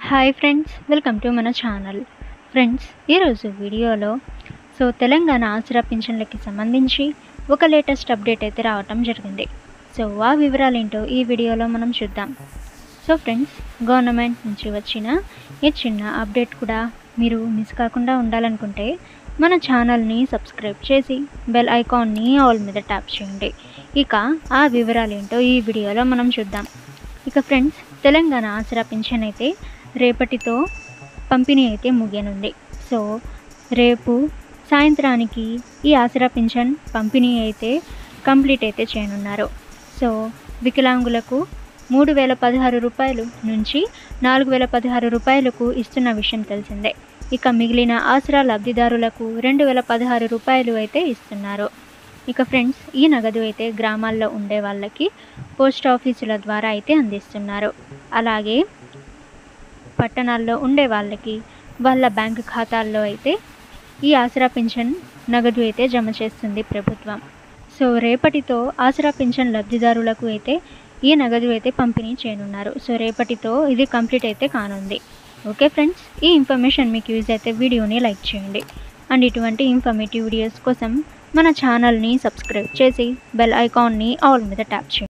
hi friends welcome to మన channel friends ఈరోజు వీడియోలో సో తెలంగాణ ఆసరా పింఛన్లకి సంబంధించి ఒక లేటెస్ట్ అప్డేట్ అయితే రావటం జరిగింది సో ఆ వివరాలు ఏంటో ఈ వీడియోలో మనం చూద్దాం సో ఫ్రెండ్స్ గవర్నమెంట్ నుంచి వచ్చిన ఈ చిన్న అప్డేట్ కూడా మీరు మిస్ కాకుండా ఉండాలనుకుంటే మన ఛానల్ని సబ్స్క్రైబ్ చేసి బెల్ ఐకాన్ని ఆల్ మీద ట్యాప్ చేయండి ఇక ఆ వివరాలు ఏంటో ఈ వీడియోలో మనం చూద్దాం ఇక ఫ్రెండ్స్ తెలంగాణ ఆసరా పింఛన్ అయితే రేపటితో పంపిణీ అయితే ముగియనుంది సో రేపు సాయంత్రానికి ఈ ఆసరా పింఛన్ పంపిణీ అయితే కంప్లీట్ అయితే చేయనున్నారు సో వికలాంగులకు మూడు వేల పదహారు రూపాయలు నుంచి నాలుగు వేల పదహారు రూపాయలకు ఇస్తున్న విషయం తెలిసిందే ఇక మిగిలిన ఆసరా లబ్ధిదారులకు రెండు వేల పదహారు రూపాయలు అయితే ఇస్తున్నారు ఇక ఫ్రెండ్స్ ఈ నగదు అయితే గ్రామాల్లో ఉండే వాళ్ళకి పోస్ట్ ఆఫీసుల ద్వారా అయితే అందిస్తున్నారు అలాగే పట్టణాల్లో ఉండే వాళ్ళకి వాళ్ళ బ్యాంక్ ఖాతాల్లో అయితే ఈ ఆసరా పింఛన్ నగదు అయితే జమ చేస్తుంది ప్రభుత్వం సో రేపటితో ఆసరా పింఛన్ లబ్ధిదారులకు అయితే ఈ నగదు అయితే పంపిణీ చేయనున్నారు సో రేపటితో ఇది కంప్లీట్ అయితే కానుంది ఓకే ఫ్రెండ్స్ ఈ ఇన్ఫర్మేషన్ మీకు యూజ్ అయితే వీడియోని లైక్ చేయండి అండ్ ఇటువంటి ఇన్ఫర్మేటివ్ వీడియోస్ కోసం మన ఛానల్ని సబ్స్క్రైబ్ చేసి బెల్ ఐకాన్ని ఆల్ మీద ట్యాప్ చేయండి